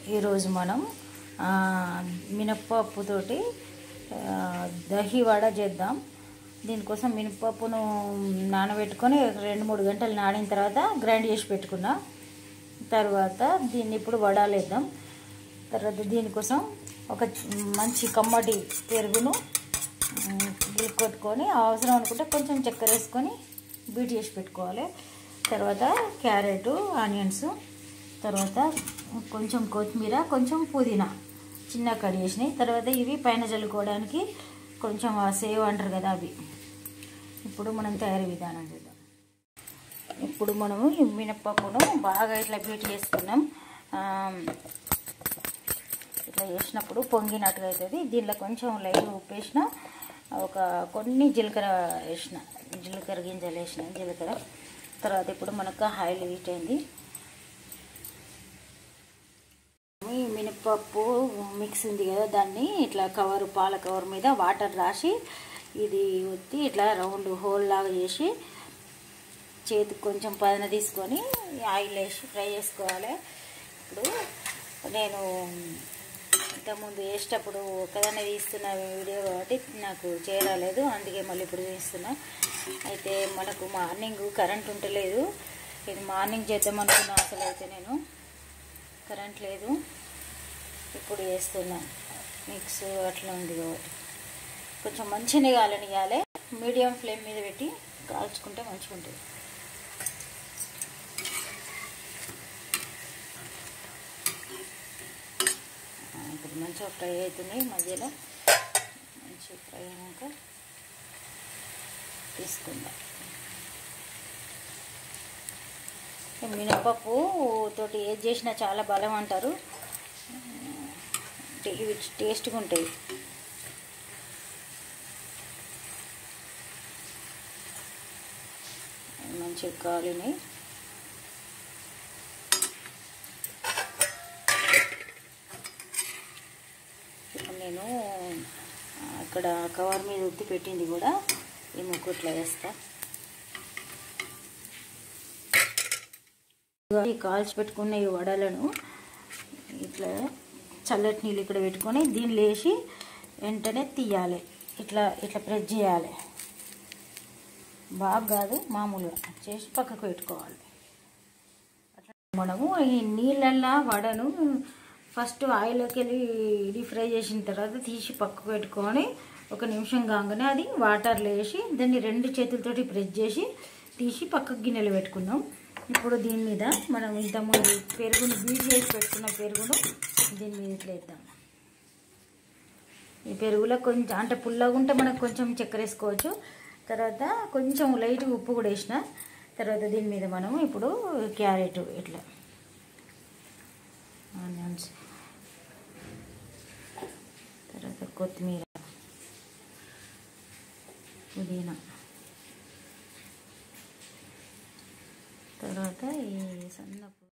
ఈరోజు మనం ఆ, మినప్పప్పుతోటి ఆ, దహి వడ చేద్దాం దీనికోసం మినపప్పును నానబెట్టుకొని ఒక రెండు మూడు గంటలు నానిన తర్వాత గ్రైండ్ చేసి పెట్టుకున్నా తర్వాత దీన్ని ఇప్పుడు వడాలేద్దాం తర్వాత దీనికోసం ఒక మంచి కమ్మటి పెరుగును కొట్టుకొని అవసరం అనుకుంటే కొంచెం చక్కెర వేసుకొని బీట్ చేసి పెట్టుకోవాలి తర్వాత క్యారెట్ ఆనియన్స్ తర్వాత కొంచెం కొత్తిమీర కొంచెం పుదీనా చిన్న కట్ చేసినాయి తర్వాత ఇవి పైన చల్లుకోవడానికి కొంచెం ఆ సేవ్ అంటారు కదా అవి ఇప్పుడు మనం తయారీ విధానం చూద్దాం ఇప్పుడు మనము ఈ మినప్పప్పును బాగా ఇట్లా బీట్ చేసుకున్నాం ఆ, ఇట్లా చేసినప్పుడు పొంగినట్టుగా అవుతుంది దీనిలో కొంచెం లైట్ ఉప్పు వేసిన ఒక కొన్ని జీలకర్ర వేసిన జీలకర్ర గింజలు వేసిన జీలకర్ర తర్వాత ఇప్పుడు మనకు ఆయిల్ హీట్ అయింది ఈ మినపప్పు మిక్స్ ఉంది కదా దాన్ని ఇట్లా కవర్ పాల కవర్ మీద వాటర్ రాసి ఇది ఒత్తి ఇట్లా రౌండ్ హోల్ లాగా చేసి చేతికి కొంచెం పదన తీసుకొని ఆయిల్ వేసి ఫ్రై చేసుకోవాలి ఇప్పుడు నేను ఇంతకుముందు వేసేటప్పుడు ఒకదాన్ని తీస్తున్న వీడియో కాబట్టి నాకు చేయరాలేదు అందుకే మళ్ళీ ఇప్పుడు తీస్తున్నా అయితే మనకు మార్నింగ్ కరెంట్ ఉంటలేదు ఇది మార్నింగ్ చేద్దాం అనుకున్నా అసలు అయితే నేను కరెంట్ లేదు ఇప్పుడు వేస్తున్నా మిక్స్ అట్లా ఉంది కాబట్టి కొంచెం మంచిగా కాలనియాలి మీడియం ఫ్లేమ్ మీద పెట్టి కాల్చుకుంటే మంచిగా ఉంటుంది ఇప్పుడు మంచిగా ఫ్రై అవుతున్నాయి మధ్యలో మంచిగా ఫ్రై అయినాక తీసుకుందాం మినపప్పు తోటి ఏది చేసినా చాలా బలం అంటారు ఇవి టేస్ట్గా ఉంటాయి మంచిగా కాలినాయి ఇప్పుడు నేను అక్కడ కవర్ మీద ఉత్తి పెట్టింది కూడా ఈ ముక్కుట్లో వేస్తా ఈ కాల్చి పెట్టుకున్న ఈ వడలను ఇట్లా చల్లటి నీళ్ళు ఇక్కడ పెట్టుకొని దీనిలో వేసి వెంటనే తీయాలి ఇట్లా ఇట్లా ప్రెస్ చేయాలి బాగా కాదు మామూలుగా చేసి పక్కకు పెట్టుకోవాలి అట్లా మనము ఈ నీళ్ళల్లో వడను ఫస్ట్ ఆయిల్లోకి వెళ్ళి డీప్ ఫ్రై చేసిన తర్వాత తీసి పక్కకు పెట్టుకొని ఒక నిమిషం కాగానే అది వాటర్లో వేసి దాన్ని రెండు చేతులతోటి ప్రెస్ చేసి తీసి పక్కకు గిన్నెలు పెట్టుకున్నాం ఇప్పుడు దీని మీద మనం ఇంతకుముందు పెరుగును బీట్ చేసి పెట్టుకున్న పెరుగును దీని మీద ఇట్లా వేద్దాం ఈ పెరుగులో కొంచెం అంటే పుల్లగా ఉంటే మనకు కొంచెం చక్కెర వేసుకోవచ్చు తర్వాత కొంచెం లైట్ ఉప్పు కూడా వేసిన తర్వాత దీని మీద మనం ఇప్పుడు క్యారెట్ ఇట్లా ఆనియన్స్ తర్వాత కొత్తిమీర పుదీనా తర్వాత ఈ సన్నపు